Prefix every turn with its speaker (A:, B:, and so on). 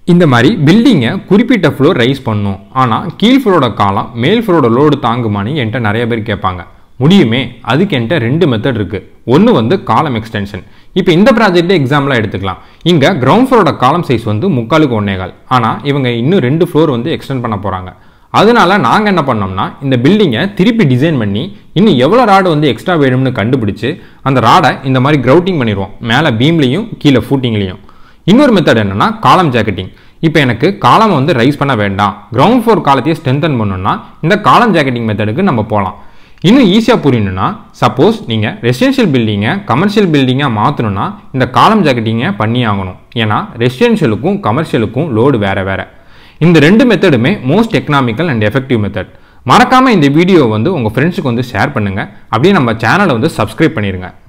A: இந்த மாதிரி பில்டிங்கை குறிப்பிட்ட ஃப்ளோர் ரைஸ் பண்ணும் ஆனால் கீழ் ஃப்ளோரோட காலம் மேல் ஃப்ளோரோட லோடு தாங்குமான்னு என்கிட்ட நிறைய பேர் கேட்பாங்க முடியுமே அதுக்கு என்கிட்ட ரெண்டு மெத்தட் இருக்குது ஒன்று வந்து காலம் எக்ஸ்டென்ஷன் இப்போ இந்த ப்ராஜெக்ட் எக்ஸாம்பிளாக எடுத்துக்கலாம் இங்கே கிரவுண்ட் ஃப்ளோரோட காலம் சைஸ் வந்து முக்காலுக்கு ஒன்னேகால் ஆனால் இவங்க இன்னும் ரெண்டு ஃப்ளோர் வந்து எக்ஸ்டெண்ட் பண்ண போகிறாங்க அதனால நாங்கள் என்ன பண்ணோம்னா இந்த பில்டிங்கை திருப்பி டிசைன் பண்ணி இன்னும் எவ்வளோ ராடு வந்து எக்ஸ்ட்ரா வேணும்னு கண்டுபிடிச்சு அந்த ராடை இந்த மாதிரி கிரவுட்டிங் பண்ணிடுவோம் மேலே பீம்லேயும் கீழே ஃபூட்டிங்லேயும் இன்னொரு மெத்தட் என்னன்னா காலம் ஜாக்கெட்டிங் இப்போ எனக்கு காலம் வந்து ரைஸ் பண்ண வேண்டாம் கிரவுண்ட் ஃப்ளோர் காலத்தையே ஸ்ட்ரென்தன் பண்ணணும்னா இந்த காலம் ஜாக்கெட்டிங் மெத்தடுக்கு நம்ம போகலாம் இன்னும் ஈஸியாக புரியணும்னா சப்போஸ் நீங்கள் ரெசிடென்ஷியல் பில்டிங்கை கமர்ஷியல் பில்டிங்காக மாற்றணும்னா இந்த காலம் ஜாக்கெட்டிங்கை பண்ணி ஆகணும் ஏன்னா ரெசிடென்ஷியலுக்கும் கமர்ஷியலுக்கும் லோடு வேறு வேறு இந்த ரெண்டு மெத்தடுமே most economical and effective method மறக்காமல் இந்த வீடியோ வந்து உங்கள் ஃப்ரெண்ட்ஸுக்கு வந்து ஷேர் பண்ணுங்கள் அப்படியே நம்ம சேனலை வந்து சப்ஸ்கிரைப் பண்ணிடுங்க